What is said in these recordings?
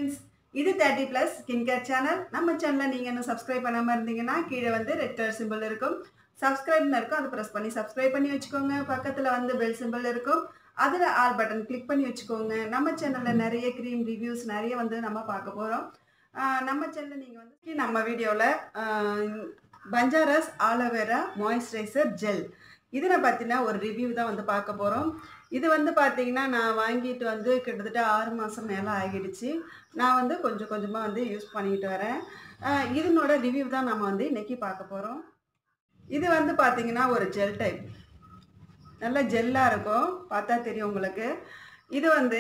friends இது thirty plus skin care channel நம்ம சேனலில் நீங்கள் இன்னும் சப்ஸ்கிரைப் பண்ணாமல் இருந்தீங்கன்னா கீழே வந்து ரெட் கலர் சிம்பிள் இருக்கும் சப்ஸ்கிரைப்னு இருக்கும் அதை ப்ரெஸ் பண்ணி சப்ஸ்கிரைப் பண்ணி வச்சுக்கோங்க பக்கத்தில் வந்து பெல் சிம்பிள் இருக்கும் அதில் ஆல் பட்டன் கிளிக் பண்ணி வச்சுக்கோங்க நம்ம சேனலில் நிறைய க்ரீம் ரிவ்யூஸ் நிறைய வந்து நம்ம பார்க்க போகிறோம் நம்ம சேனலில் நீங்கள் வந்து நம்ம வீடியோவில் பஞ்சாரஸ் ஆலோவேரா மாய்ஸ்சரைசர் ஜெல் இதில் பார்த்தீங்கன்னா ஒரு ரிவ்யூ தான் வந்து பார்க்க போகிறோம் இது வந்து பார்த்தீங்கன்னா நான் வாங்கிட்டு வந்து கிட்டத்தட்ட ஆறு மாதம் மேலே ஆகிடுச்சு நான் வந்து கொஞ்சம் கொஞ்சமாக வந்து யூஸ் பண்ணிக்கிட்டு வரேன் ஆஹ் இதனோட ரிவ்யூ தான் நம்ம வந்து இன்றைக்கி பார்க்க போகிறோம் இது வந்து பார்த்தீங்கன்னா ஒரு ஜெல் டைப் நல்ல ஜெல்லாக இருக்கும் பார்த்தா தெரியும் உங்களுக்கு இது வந்து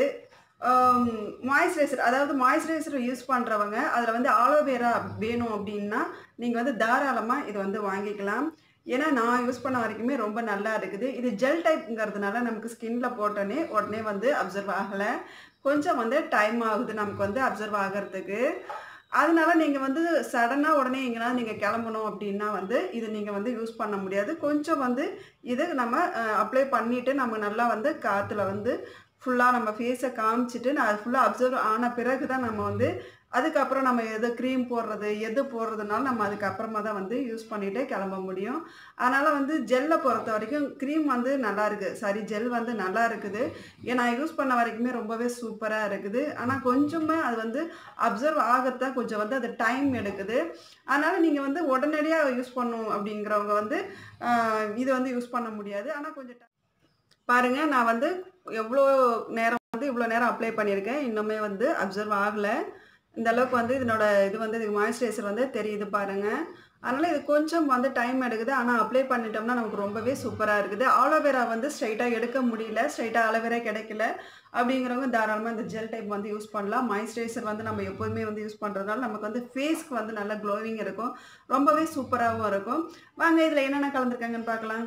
மாய்ஸ்சரைசர் அதாவது மாய்ஸ்சரைசர் யூஸ் பண்ணுறவங்க அதில் வந்து ஆலோவேரா வேணும் அப்படின்னா நீங்கள் வந்து தாராளமாக இது வந்து வாங்கிக்கலாம் ஏன்னா நான் யூஸ் பண்ண வரைக்குமே ரொம்ப நல்லா இருக்குது இது ஜெல் டைப்ங்கிறதுனால நமக்கு ஸ்கின்ல போட்டோன்னே உடனே வந்து அப்சர்வ் ஆகலை கொஞ்சம் வந்து டைம் ஆகுது நமக்கு வந்து அப்சர்வ் ஆகிறதுக்கு அதனால நீங்கள் வந்து சடனாக உடனே எங்கன்னா நீங்கள் கிளம்பணும் அப்படின்னா வந்து இது நீங்கள் வந்து யூஸ் பண்ண முடியாது கொஞ்சம் வந்து இது நம்ம அப்ளை பண்ணிவிட்டு நம்ம நல்லா வந்து காற்றுல வந்து ஃபுல்லாக நம்ம ஃபேஸை காமிச்சிட்டு நான் அது ஃபுல்லாக அப்சர்வ் ஆன பிறகு தான் நம்ம வந்து அதுக்கப்புறம் நம்ம எது க்ரீம் போடுறது எது போடுறதுனால நம்ம அதுக்கப்புறமா தான் வந்து யூஸ் பண்ணிகிட்டே கிளம்ப முடியும் அதனால் வந்து ஜெல்லை பொறுத்த வரைக்கும் க்ரீம் வந்து நல்லா இருக்குது சாரி ஜெல் வந்து நல்லா இருக்குது ஏன் நான் யூஸ் பண்ண வரைக்குமே ரொம்பவே சூப்பராக இருக்குது ஆனால் கொஞ்சமே அது வந்து அப்சர்வ் ஆகத்தான் கொஞ்சம் வந்து அது டைம் எடுக்குது அதனால் நீங்கள் வந்து உடனடியாக யூஸ் பண்ணும் அப்படிங்கிறவங்க வந்து இது வந்து யூஸ் பண்ண முடியாது ஆனால் கொஞ்சம் பாருங்கள் நான் வந்து எவ்வளோ நேரம் வந்து இவ்வளோ நேரம் அப்ளை பண்ணியிருக்கேன் இன்னுமே வந்து அப்சர்வ் ஆகலை இந்த அளவுக்கு வந்து இதனோட இது வந்து இதுக்கு மாய்ஸ்சரைசர் வந்து தெரியுது பாருங்கள் அதனால் இது கொஞ்சம் வந்து டைம் எடுக்குது ஆனால் அப்ளை பண்ணிட்டோம்னா நமக்கு ரொம்பவே சூப்பராக இருக்குது ஆலோவேரா வந்து ஸ்ட்ரைட்டாக எடுக்க முடியல ஸ்ட்ரைட்டாக ஆலோவேரா கிடைக்கல அப்படிங்கிறவங்க தாராளமாக இந்த ஜெல் டைப் வந்து யூஸ் பண்ணலாம் மாய்ஸ்சரைசர் வந்து நம்ம எப்போதுமே வந்து யூஸ் பண்ணுறதுனால நமக்கு வந்து ஃபேஸ்க்கு வந்து நல்லா க்ளோவிங் இருக்கும் ரொம்பவே சூப்பராகவும் இருக்கும் வாங்க இதில் என்னென்ன கலந்துருக்காங்கன்னு பார்க்கலாம்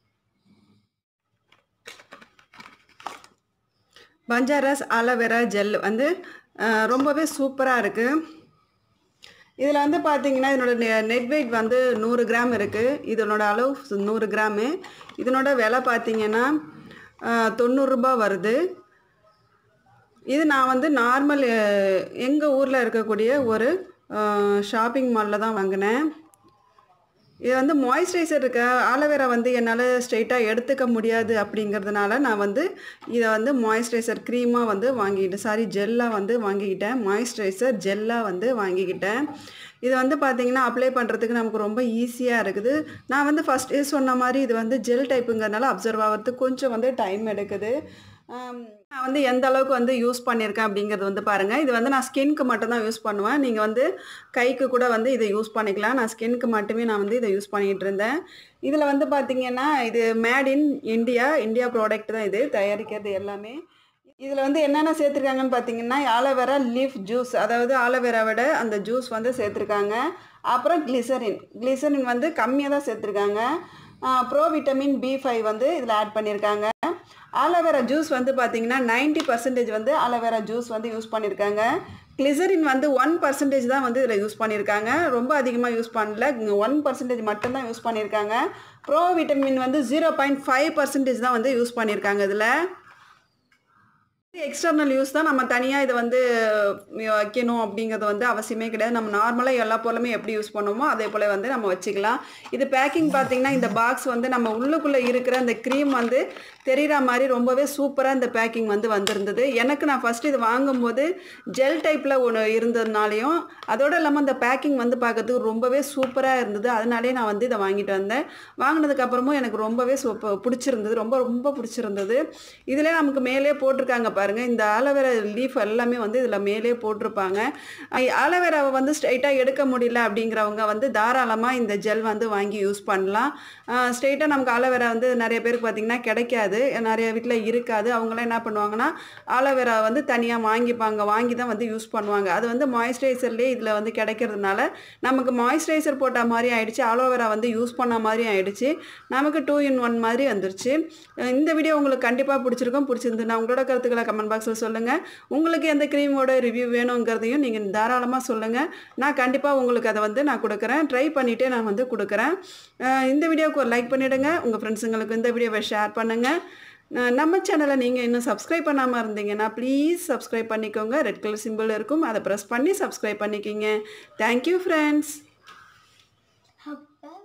பஞ்சாரஸ் ஆலோவேரா ஜெல் வந்து ரொம்பவே சூப்பராக இருக்குது இதில் வந்து பார்த்தீங்கன்னா இதனோட நெட் வெயிட் வந்து நூறு கிராம் இருக்குது இதனோட அளவு நூறு கிராமு இதனோட விலை பார்த்தீங்கன்னா தொண்ணூறுரூபா வருது இது நான் வந்து நார்மல் எங்கள் ஊரில் இருக்கக்கூடிய ஒரு ஷாப்பிங் மாலில் தான் வாங்கினேன் இது வந்து மாய்ஸ்சரைசர் இருக்க ஆலோவேரா வந்து என்னால் ஸ்ட்ரெயிட்டாக எடுத்துக்க முடியாது அப்படிங்கிறதுனால நான் வந்து இதை வந்து மாய்ஸ்சரைசர் க்ரீமாக வந்து வாங்கிக்கிட்டேன் சாரி ஜெல்லாக வந்து வாங்கிக்கிட்டேன் மாய்ஸ்சரைசர் ஜெல்லாக வந்து வாங்கிக்கிட்டேன் இது வந்து பார்த்திங்கன்னா அப்ளை பண்ணுறதுக்கு நமக்கு ரொம்ப ஈஸியாக இருக்குது நான் வந்து ஃபஸ்ட்டே சொன்ன மாதிரி இது வந்து ஜெல் டைப்புங்கிறதுனால அப்சர்வ் ஆகிறதுக்கு கொஞ்சம் வந்து டைம் எடுக்குது நான் வந்து எந்த அளவுக்கு வந்து யூஸ் பண்ணியிருக்கேன் அப்படிங்கிறது வந்து பாருங்கள் இது வந்து நான் ஸ்கின்க்கு மட்டும்தான் யூஸ் பண்ணுவேன் நீங்கள் வந்து கைக்கு கூட வந்து இதை யூஸ் பண்ணிக்கலாம் நான் ஸ்கின்க்கு மட்டுமே நான் வந்து இதை யூஸ் பண்ணிகிட்டு இருந்தேன் இதில் வந்து பார்த்திங்கன்னா இது made in India India product தான் இது தயாரிக்கிறது எல்லாமே இதில் வந்து என்னென்ன சேர்த்துருக்காங்கன்னு பார்த்தீங்கன்னா ஆலோவேரா லீஃப் ஜூஸ் அதாவது ஆலோவேராவோட அந்த ஜூஸ் வந்து சேர்த்துருக்காங்க அப்புறம் கிளிசரின் கிளிசரின் வந்து கம்மியாக தான் சேர்த்துருக்காங்க ப்ரோ விட்டமின் பி ஃபைவ் வந்து இதில் ஆட் பண்ணியிருக்காங்க ஆலோவேரா ஜூஸ் வந்து பார்த்தீங்கன்னா நைன்ட்டி பர்சன்டேஜ் வந்து ஆலோவேரா ஜூஸ் வந்து யூஸ் பண்ணியிருக்காங்க கிளிசரின் வந்து ஒன் பர்சன்டேஜ் தான் வந்து இதில் யூஸ் பண்ணியிருக்காங்க ரொம்ப அதிகமாக யூஸ் பண்ணல ஒன் பர்சன்டேஜ் மட்டும்தான் யூஸ் பண்ணியிருக்காங்க ப்ரோ விட்டமின் வந்து ஜீரோ பாயிண்ட் ஃபைவ் பர்சன்டேஜ் தான் வந்து யூஸ் பண்ணியிருக்காங்க இதில் எக்ஸ்டர்னல் யூஸ் தான் நம்ம தனியாக இதை வந்து வைக்கணும் அப்படிங்கிறது வந்து அவசியமே கிடையாது நம்ம நார்மலாக எல்லா பொருளுமே எப்படி யூஸ் பண்ணுவோமோ அதே போல் வந்து நம்ம வச்சுக்கலாம் இது பேக்கிங் பார்த்திங்கன்னா இந்த பாக்ஸ் வந்து நம்ம உள்ளுக்குள்ளே இருக்கிற அந்த க்ரீம் வந்து தெரிகிற மாதிரி ரொம்பவே சூப்பராக இந்த பேக்கிங் வந்து வந்திருந்தது எனக்கு நான் ஃபஸ்ட்டு இது வாங்கும்போது ஜெல் டைப்பில் ஒன்று இருந்ததுனாலையும் அதோடு இல்லாமல் இந்த பேக்கிங் வந்து பார்க்கறதுக்கு ரொம்பவே சூப்பராக இருந்தது அதனாலே நான் வந்து இதை வாங்கிட்டு வந்தேன் வாங்கினதுக்கப்புறமும் எனக்கு ரொம்பவே சூப்ப பிடிச்சிருந்தது ரொம்ப ரொம்ப பிடிச்சிருந்தது இதில் நமக்கு மேலே போட்டிருக்காங்க பாருங்கள் இந்த ஆலோவேரா லீஃப் எல்லாமே வந்து இதில் மேலே போட்டிருப்பாங்க ஆலோவேராவை வந்து ஸ்ட்ரைட்டாக எடுக்க முடியல அப்படிங்கிறவங்க வந்து தாராளமாக இந்த ஜெல் வந்து வாங்கி யூஸ் பண்ணலாம் ஸ்ட்ரைட்டாக நமக்கு ஆலோவேரா வந்து நிறைய பேருக்கு பார்த்திங்கன்னா கிடைக்காது நிறைய வீட்டில் இருக்காது அவங்களாம் என்ன பண்ணுவாங்கன்னா ஆலோவேரா வந்து தனியாக வாங்கிப்பாங்க வாங்கி தான் வந்து யூஸ் பண்ணுவாங்க அது வந்து மாய்ஸ்சரைசர்லேயே இதில் வந்து கிடைக்கிறதுனால நமக்கு மாய்ஸ்சரைசர் போட்ட மாதிரி ஆயிடுச்சு ஆலோவேரா வந்து யூஸ் பண்ண மாதிரி ஆயிடுச்சு நமக்கு டூ இன் ஒன் மாதிரி வந்துருச்சு இந்த வீடியோ உங்களுக்கு கண்டிப்பாக பிடிச்சிருக்கும் பிடிச்சிருந்து நான் உங்களோட கருத்துக்களை கமெண்ட் பாக்ஸில் சொல்லுங்கள் உங்களுக்கு எந்த க்ரீமோட ரிவ்யூ வேணுங்கிறதையும் நீங்கள் தாராளமாக சொல்லுங்கள் நான் கண்டிப்பாக உங்களுக்கு அதை வந்து நான் கொடுக்குறேன் ட்ரை பண்ணிவிட்டு நான் வந்து கொடுக்குறேன் இந்த வீடியோவுக்கு ஒரு லைக் பண்ணிவிடுங்க உங்கள் ஃப்ரெண்ட்ஸுங்களுக்கு இந்த வீடியோவை ஷேர் பண்ணுங்கள் அஹ் நம்ம சேனலை நீங்கள் இன்னும் சப்ஸ்கிரைப் பண்ணாமல் இருந்தீங்கன்னா ப்ளீஸ் சப்ஸ்கிரைப் பண்ணிக்கோங்க ரெட் கலர் சிம்பிள் இருக்கும் அதை ப்ரெஸ் பண்ணி சப்ஸ்கிரைப் பண்ணிக்கிங்க தேங்க்யூ ஃப்ரெண்ட்ஸ் அப்போ